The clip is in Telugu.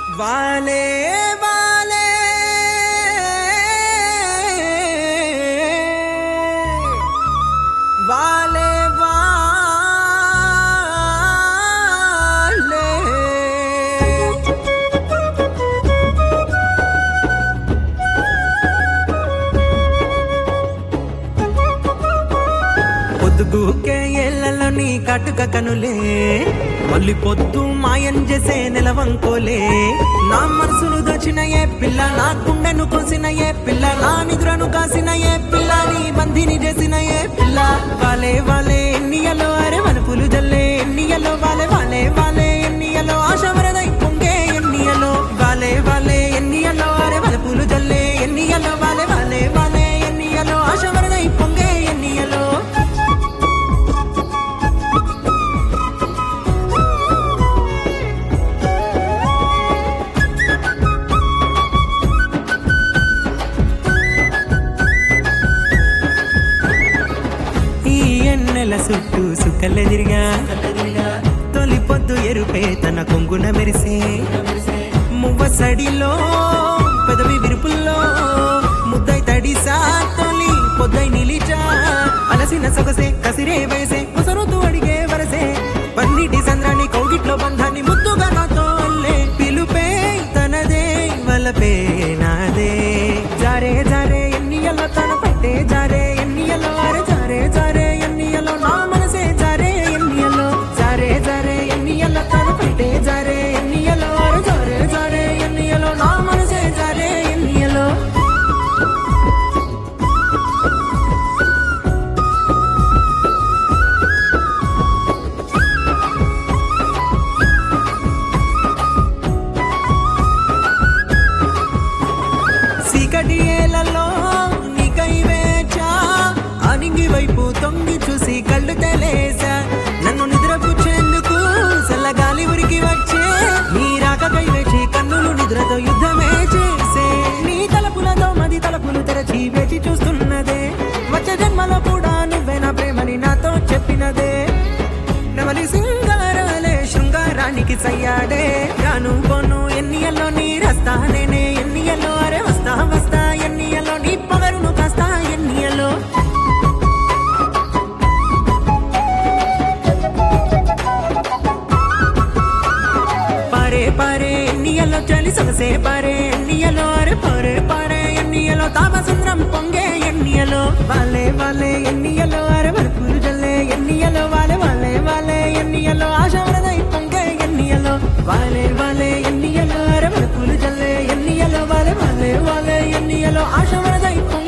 వాలే వాలే వాలే వాలే పొద్దుగూకే ఏళ్లలో నీ కాటుక కనులే మళ్ళీ పొద్దు మాయం చేసే నెలవంకోలే నా మనసును దోచిన ఏ పిల్ల నా గుండెను కోసిన ఏ పిల్ల నా నిద్రను కాసిన ఏ పిల్ల నీ బంధిని చేసిన ఏ పిల్ల వాలే వాలే ఎన్నియలో అరే వనపులు జల్లే ఎన్నియలో వాలే వాలే వాలే ఎన్నియలో ఆశ వరదై పొంగే ఎన్నియలో వాలే వాలే ఎన్నియలో అరే వనపులు జల్లే ఎన్నియలో వాలే వాలే వాలే ఎన్నియలో ఆశ వరదై పొంగే ఎన్నియలో ఈ ఎన్నెల చుట్టూ సుక్కలెదిరిగా తొలి పొద్దు ఎరుపే తన కొంగున మెరిసే మువ్వసడిలో పెదవి విరుపుల్లో ముద్దై తడిసా తొలి పొద్దై నిలిచా అలసిన సొగసే కసిరే వయసే ముసరుతూ అడిగే వరసే పన్నిటి సంద్రాన్ని కౌగిట్లో బంధాన్ని ముద్దుగా నాతో అల్లే పిలుపే తనదే వలపే నాదే జారే జారే ఎన్నియలో తన పట్టే జారే ఎన్నియలో అరే జారే జారే ఎన్నియలో నా మనసే జారే ఎన్నియలో జారే జారే ఎన్నియలో తన పట్టే జారే ఎన్నియలో అరే జారే జారే ఎన్నియలో నా మనసే జారే ఎన్నియలో చీకటి ఏలలో నీకై వేచా అనింగి వైపు తొంగి చూసి కళ్ళు తెలేసా నన్ను నిద్రపుచ్చేందుకు చల్లగాలి ఉరికి వచ్చే నీ రాకకై వేచి కన్నులు నిద్రతో యుద్ధమే చేసే నీ తలపులతో మది తలపులు తెరచి వేచి చూస్తున్నదే వచ్చే జన్మలో కూడా నువ్వే నా ప్రేమని నాతో చెప్పినదే నెమలి సింగారాలే శృంగారానికి సయ్యాడే రాను పోను ఎన్నియల్లో నీ రస్తా నేనే ఎన్నియల్లో అరే వస్తా వస్తా ఎన్నియల్లో నీ పవరును కాస్తా ఎన్నియల్లో పారే పారే ఎన్నియల్లో చలి సొగసే పారే ఎన్నియలో అరే పారే పారే ఎన్నియలో తాపసుంద్రం పొంగే ఎన్నియలో వాలే వాలే ఎన్నియలో అరే వరపులు జల్లే ఎన్నియలో వాలే వాలే వాలే ఎన్నియలో ఆశ వరదై పొంగే ఎన్నియలో వాలే వాలే ఎన్నియలో అరే వరపులు జల్లే ఎన్నియలో వాలే వాలే వాలే ఎన్నియలో ఆశ వరదై పొంగే